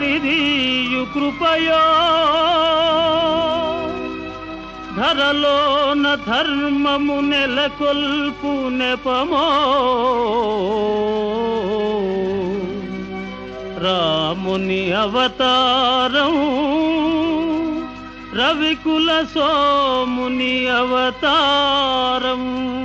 నీరియు కృపయో ధరలోన ధర్మము నెలకొల్పు నెపమో రాముని అవతారం రవికుల సోముని అవతారం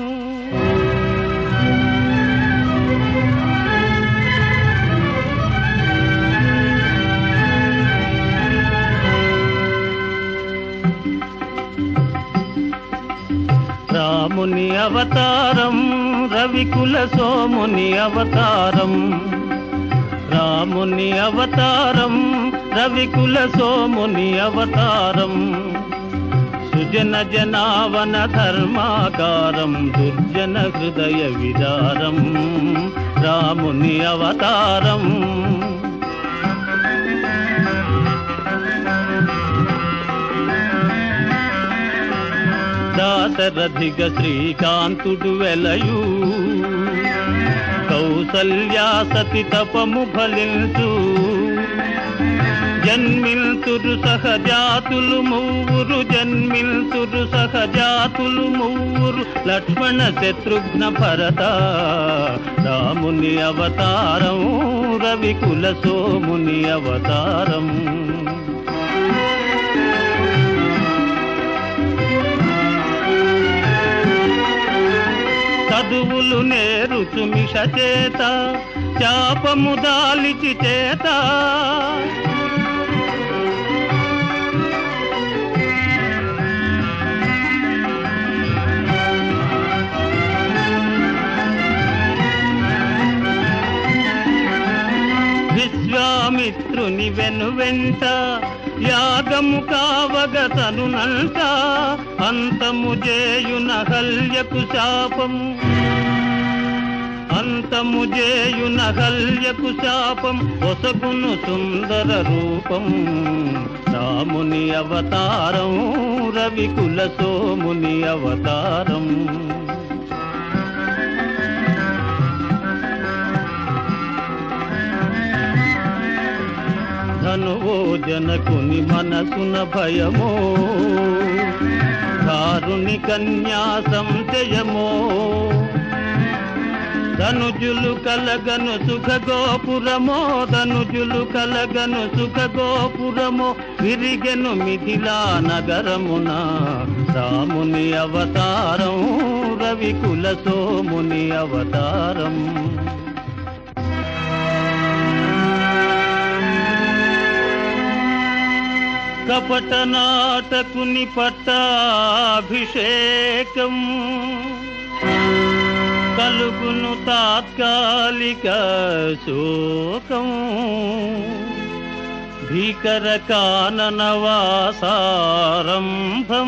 రాముని అవతారం రవికుల సోముని అవతారం రాముని అవతారం రవికుల సోముని అవతారం సుజన జనావన ధర్మాకారం దుర్జన హృదయ విదారం రాముని అవతారం దాశరథిగ శ్రీకాంతుడు వెలయు కౌసల్యా సతి తపము ఫలించు జన్మిల్తురు సహజాతులు మూవురు జన్మిల్తురు సహజాతులు మూవురు లక్ష్మణ శత్రుఘ్న భరత రాముని అవతారం రవికుల సోముని అవతారం చదువులు నేరుచు మిష చేత చాపము దాలిచి చేత విశ్వామిత్రుని వెనువెంట యాగము కావగతనునంట అంతము చేయున హల్యకు శాపము అంతము చేయున హల్యకు శాపం ఒసగును సుందర రూపం రాముని అవతారం రవికుల సోముని అవతారం ధనువో జనకుని మనసున భయమో దారుని కన్యాసం జయమో ధనుజులు కలగను సుఖ గోపురమో ధనుజులు కలగను సుఖ గోపురమో విరిగెను మిథిలా నగరమున రాముని అవతారం రవికుల సోముని అవతారం కపట నాటకుని పట్టాభిషేకం కలుగును తాత్కాలిక శోకం భీకర కాననవాసారంభం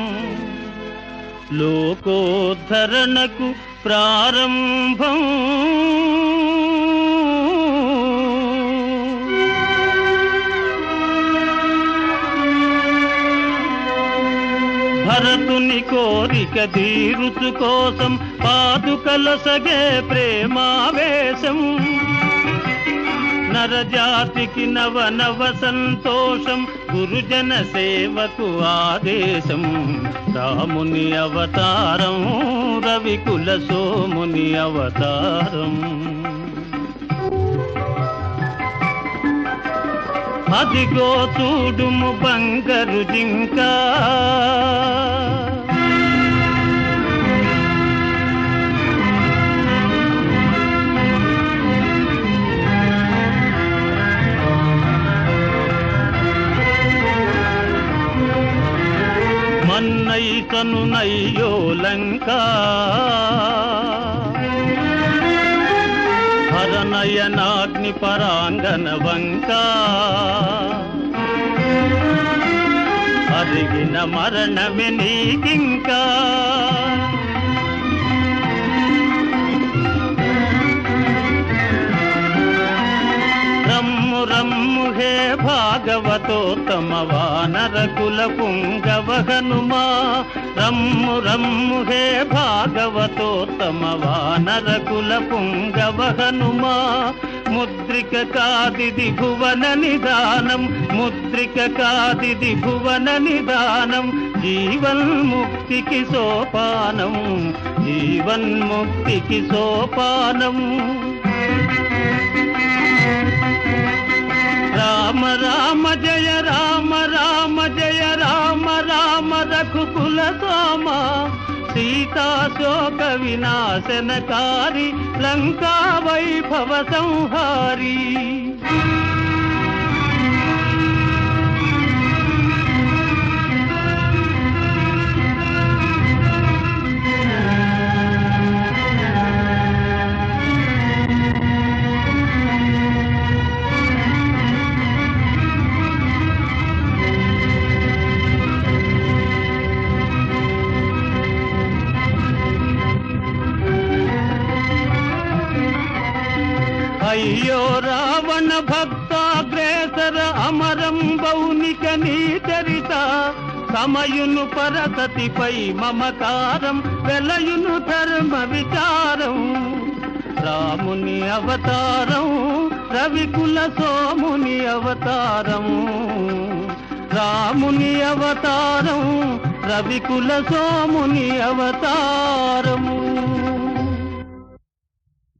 లోకోద్ధరణకు ప్రారంభం భరతుని కోరిక తీరుచు కోసం పాదుకలసగే ప్రేమావేశం నరజాతికి నవ నవ సంతోషం గురుజన సేవకు ఆదేశం రాముని అవతారం రవికుల సోముని అవతారం అదిగో చూడుము బంగరు జింకా మన్నైతను నయ్యో లంకా హరనయనాగ్ని పరాంగన వంక అరిగిన మరణమే నీకింకా రమ్ము రమ్ము హే భాగవతోత్తమ వానర కుల పుంగవ హనుమా రమ్ము రమ్ము హే భాగవతోత్తమ వానర కుల పుంగవ హనుమా ముద్రిక కాదిది భువన నిదానం ముద్రిక కాదిది భువన నిదానం జీవన్ముక్తికి సోపానం జీవన్ముక్తికి సోపానం రామ రామ జయ రామ రామ జయ రామ రామ రఘుకుల సోమ సీతా శోక వినాశనకారి లంకా వైభవ సంహారి అయ్యో రావణ భక్తాగ్రేసర అమరం బౌనిక నీ చరిత సమయును పరసతిపై మమకారం వెలయును ధర్మ విచారం రాముని అవతారం రవికుల సోముని అవతారం రాముని అవతారం రవికుల సోముని అవతారము